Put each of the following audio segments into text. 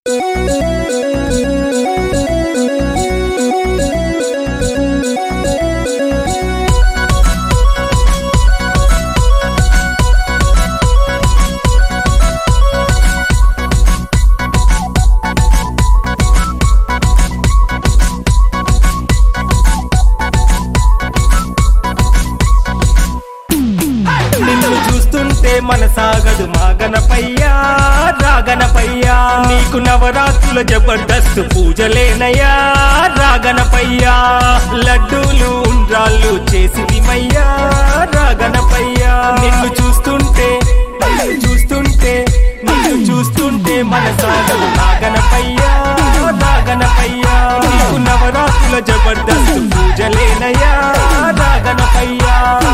నిన్ను చూస్తుంటే మనసాగదు మాగనపయ్యా రాగనపయ్యా నీకు నవరాత్రుల జబర్దస్త్ పూజలేనయ్యా రాగనపయ్యా లడ్డూలు ఉండ్రాళ్ళు చేసిదిమయ్యా రాగనపయ్యా నిన్ను చూస్తుంటే నిన్ను చూస్తుంటే నిన్ను చూస్తుంటే మనసాగదు రాగనపయ్యా రాగనపయ్యా నీకు నవరాత్రుల జబర్దస్త్ పూజలేనయ్యా రాగనపయ్యా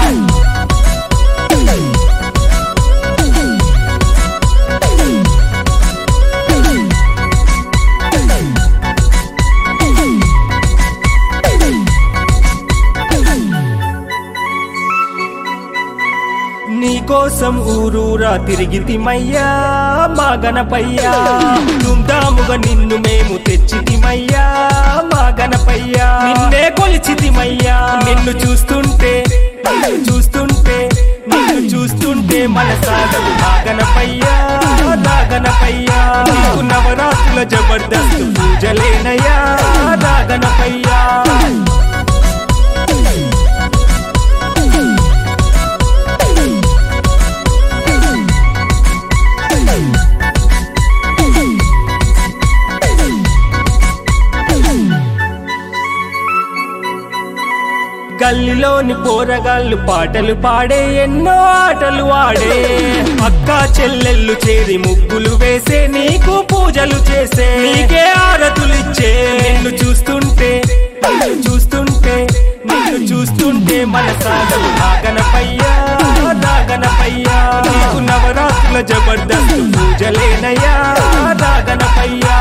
నీకోసం ఊరూరా తిరిగితిమయ్యా మా గణపయ్యా దుమ్దాముగా నిన్ను మేము తెచ్చితిమయ్యా మా గణపయ్యా నిన్నే కొలిచితిమయ్యా నిన్ను చూస్తుంటే నిన్ను చూస్తుంటే నిన్ను చూస్తుంటే మనసాగదు మా గణపయ్యా నా గణపయ్యా నీకు నవరాత్రుల జబర్దస్త్ పూజలేనయ్యా నా గణపయ్యా గల్లిలోని పోరగాళ్ళు పాటలు పాడే ఎన్నో ఆటలు ఆడే అక్క చెల్లెళ్ళు చేరి ముగ్గులు వేసే నీకు పూజలు చేసే నీకే ఆరతులిచ్చే నిన్ను చూస్తుంటే నిన్ను చూస్తుంటే నిన్ను చూస్తుంటే మనసాగలు నాగనపయ్యా నాగనపయ్యా నీకు నవరాత్రుల జబర్దస్త్ పూజలేనయ్యా నాగనపయ్యా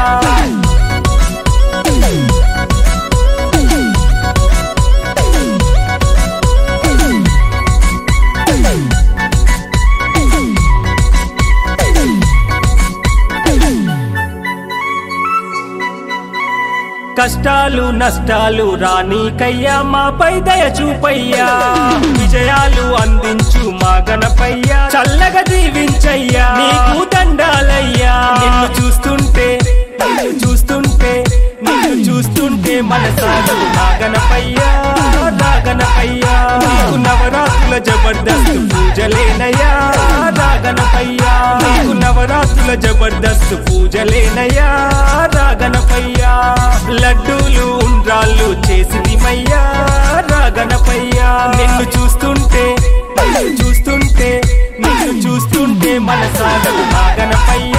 కష్టాలు నష్టాలు రానీకయ్యా మాపై దయ చూపయ్యా విజయాలు అందించు మా గణపయ్యా చల్లగా దీవించయ్యా నీకు దండాలయ్యా నిన్ను చూస్తుంటే నిన్ను చూస్తుంటే నిన్ను చూస్తుంటే మనసాగదు నా గణపయ్యా నా గణపయ్యా నీకు నవరాత్రుల జబర్దస్త్ పూజలేనయ్యా నా గణపయ్యా నీకు నవరాత్రుల జబర్దస్త్ పూజలేనయ్యా నా గణపయ్యా లడ్డూలు ఉండ్రాళ్ళు చేసిదిమయ్యా నా గణపయ్యా నిన్ను చూస్తుంటే నిన్ను చూస్తుంటే నిన్ను చూస్తుంటే మనసాగదు నా గణపయ్యా